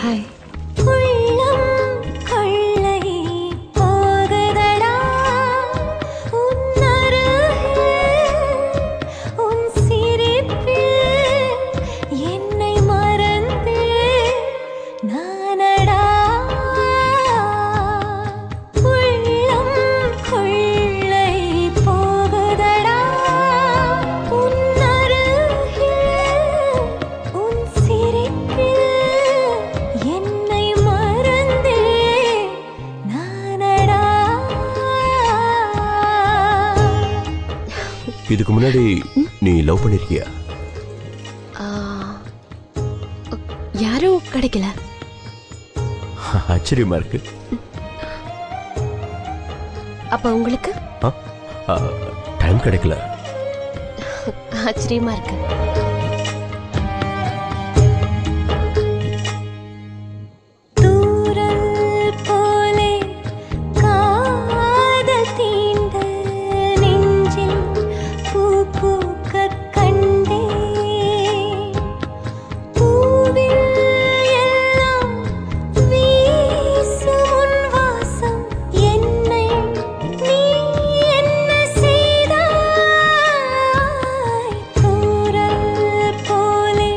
Hi உள்ளம் கொள்ளை போகுதடா உன் அருகில் உன் சிரிப்பில் என்னை மறந்து நானடா உள்ளம் கொள்ளை போகுதடா உன் அருகில் உன் சிரிப்பில் என்னை மறந்து நானடா இதுக்கு முன்னாடி நீ லவ் பண்ணிருக்கியா ஆ, யாரும் கிடைக்கல ஆச்சரியமா இருக்கு அப்ப உங்களுக்கு டைம் கிடைக்கல ஆச்சரியமா இருக்கு தூரல் போலே காதல் தீண்ட நெஞ்சில் பூ பூக்கக் கண்டேன். பூவில் எல்லாம் வீசும் உன் வாசம். என்னை நீ என்ன செய்தாய்? தூரல் போலே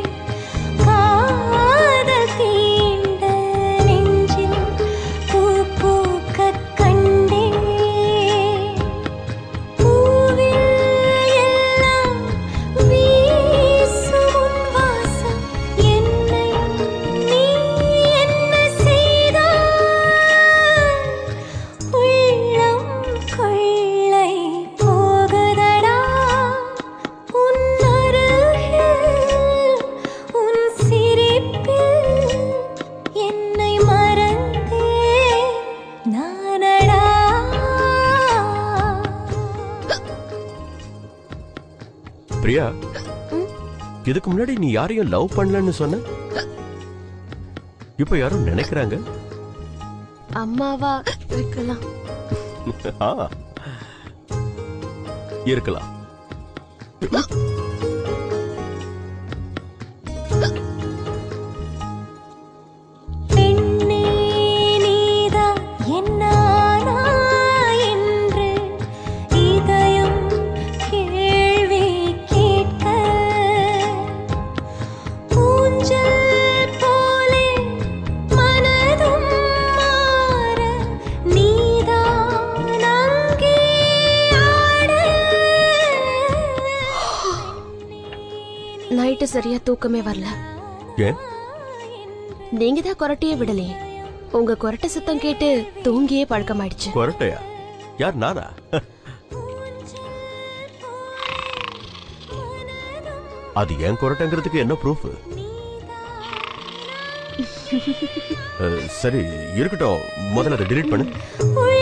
காதல் தீண்ட நெஞ்சில் பூ பூக்கக் கண்டேன். பூவில் எல்லாம் வீசும் உன் வாசம். என்னை நீ என்ன செய்தாய்? உள்ளம் கொள்ளை போகுதடா உன் அருகில் உன் சிரிப்பில் என்னை மறந்தே நானடா பிரியா இதுக்கு முன்னாடி நீ யாரையும் லவ் பண்ணலன்னு சொன்ன இப்ப யாரும் நினைக்கிறாங்க அம்மாவா இருக்கலாம் ஆ. இருக்கலாம் பெண்ணே நீதான் என்னானா என்று இதயம் கேள்வி கேட்க ஊஞ்சல் போலே மனதும் மாற நீதான் அங்கே ஆட நைட்டு சரியா தூக்கமே வரல ஏன் நீங்க தான் கொரட்டையே விடலையே உங்க கொரட்டை சத்தம் கேட்டு தூங்கியே பழக்கமாயிடுச்சு கொரட்டையா யார் நானா அது ஏன் கொரட்டைங்கிறதுக்கு என்ன ப்ரூஃப் சரி இருக்கட்டும் முதல்ல அதை delete பண்ணு உள்ள